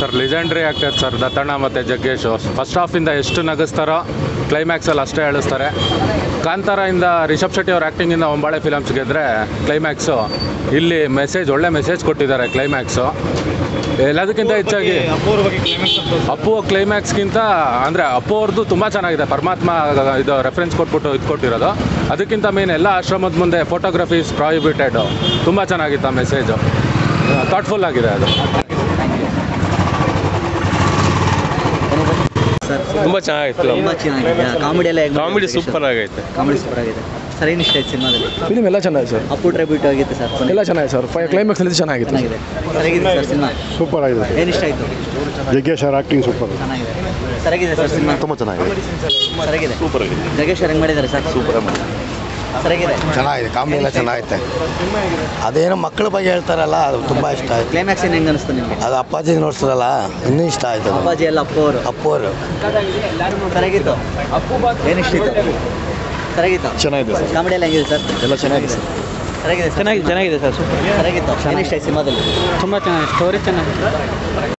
Sir legendary actor sir Dattanna ಮತ್ತು Jaggesh first ಹಾಫಿಂದ ಎಷ್ಟು ನಗಿಸ್ತಾರೋ ಕ್ಲೈಮ್ಯಾಕ್ಸಲ್ಲಿ ಅಷ್ಟೇ ಹೇಳಿಸ್ತಾರೆ ಕಾಂತಾರದಿಂದ ರಿಷಬ್ ಶೆಟ್ಟಿ ಅವ್ರ ಆ್ಯಕ್ಟಿಂಗಿಂದ ಒಂಬಾಳೆ ಫಿಲಮ್ಸ್ ಗೆದ್ರೆ ಕ್ಲೈಮ್ಯಾಕ್ಸು ಇಲ್ಲಿ ಮೆಸೇಜ್ ಒಳ್ಳೆ ಮೆಸೇಜ್ ಕೊಟ್ಟಿದ್ದಾರೆ ಕ್ಲೈಮ್ಯಾಕ್ಸು ಎಲ್ಲದಕ್ಕಿಂತ ಹೆಚ್ಚಾಗಿ ಅಪ್ಪು ಕ್ಲೈಮ್ಯಾಕ್ಸ್ಗಿಂತ ಅಂದರೆ ಅಪ್ಪು ಅವ್ರದ್ದು ತುಂಬ ಚೆನ್ನಾಗಿದೆ ಪರಮಾತ್ಮ ಇದು ರೆಫರೆನ್ಸ್ ಕೊಟ್ಬಿಟ್ಟು ಇದು ಕೊಟ್ಟಿರೋದು ಅದಕ್ಕಿಂತ ಮೇನ್ ಎಲ್ಲ ಆಶ್ರಮದ ಮುಂದೆ ಫೋಟೋಗ್ರಫೀಸ್ ಪ್ರಾಹಿಬಿಟೆಡ್ ತುಂಬ ಚೆನ್ನಾಗಿತ್ತು ಆ ಮೆಸೇಜು ಥಾಟ್ಫುಲ್ ಆಗಿದೆ ಅದು ಸರ್ ತುಂಬ ಚೆನ್ನಾಗಿತ್ತು ತುಂಬ ಚೆನ್ನಾಗಿದೆ ಕಾಮಿಡಿ ಎಲ್ಲ ಹೇಗೆ ಕಾಮಿಡಿ ಸೂಪರ್ ಆಗೈತೆ ಕಾಮಿಡಿ ಸೂಪರ್ ಆಗಿದೆ ಸರ್ ಏನು ಇಷ್ಟ ಆಯ್ತು ಸಿನಿಮಾದಲ್ಲಿ ಫಿಲಿಮ್ ಎಲ್ಲ ಚೆನ್ನಾಗಿದೆ ಸರ್ ಅಪ್ಪು ಟ್ರೈಬ್ಯೂಟ್ ಆಗಿತ್ತು ಸರ್ ಕೊನೆಗೆ. ಎಲ್ಲ ಚೆನ್ನಾಗಿದೆ ಸರ್ ಫೈ ಕ್ಲೈಮ್ಯಾಕ್ಸ್ ಅಲ್ಲಿ ಚೆನ್ನಾಗಿತ್ತು ಚೆನ್ನಾಗಿದೆ ಸರಿಯಾಗಿದೆ ಸರ್ ಸಿನಿಮಾ ಸೂಪರ್ ಆಗಿದೆ ಏನು ಇಷ್ಟ ಆಯಿತು ಜಗ್ಗೇಶ್ ಅವ್ರ ಆ್ಯಕ್ಟಿಂಗ್ ಸೂಪರ್ ಚೆನ್ನಾಗಿದೆ ಸರಿಯಾಗಿದೆ ಸರ್ ಸಿನಿಮಾ ತುಂಬ ಚೆನ್ನಾಗಿದೆ ಸರಿಯಾಗಿದೆ ಸೂಪರ್ ಆಗಿದೆ ಜಗೇಶ್ ಹೆಂಗೆ ಮಾಡಿದ್ದಾರೆ ಸರ್ ಸೂಪರ್ ಸರಿಯಾಗಿದೆ ಚೆನ್ನಾಗಿದೆ ಕಾಮಿಡಿ ಎಲ್ಲ ಚೆನ್ನಾಗೈತೆ ಅದೇನೋ ಮಕ್ಕಳ ಬಗ್ಗೆ ಹೇಳ್ತಾರಲ್ಲ ಅದು ತುಂಬ ಇಷ್ಟ ಆಯ್ತು ಕ್ಲೈಮ್ಯಾಕ್ಸ್ ಏನು ಹೆಂಗೆ ಅನಿಸ್ತು ನಿಮಗೆ ಅದು ಅಪ್ಪಾಜಿ ನೋಡ್ಸಲ್ಲ ಇನ್ನೂ ಇಷ್ಟ ಆಯ್ತು ಅದು. ಅಪ್ಪಾಜಿ ಎಲ್ಲ ಅಪ್ಪು ಅವರು ಅಪ್ಪು ಅವರು ಸರಿಯಾಗಿತ್ತು ಏನು ಇಷ್ಟ ಇತ್ತು ಸರಿಯಾಗಿತ್ತು ಚೆನ್ನಾಗಿದೆ ಸರ್ ಕಾಮಿಡಿ ಎಲ್ಲ ಹೆಂಗಿದೆ ಸರ್ ಎಲ್ಲ ಚೆನ್ನಾಗಿದೆ ಸರ್ ಸರಿಯಾಗಿದೆ ಚೆನ್ನಾಗಿದೆ ಚೆನ್ನಾಗಿದೆ ಸರ್ ಸೂಪರ್ ಸರಿಯಾಗಿತ್ತು ಏನು ಇಷ್ಟ ಆಯ್ತು ಸಿನಿಮಾದಲ್ಲಿ ತುಂಬ ಚೆನ್ನಾಗಿ ಸ್ಟೋರಿ ಚೆನ್ನಾಗಿ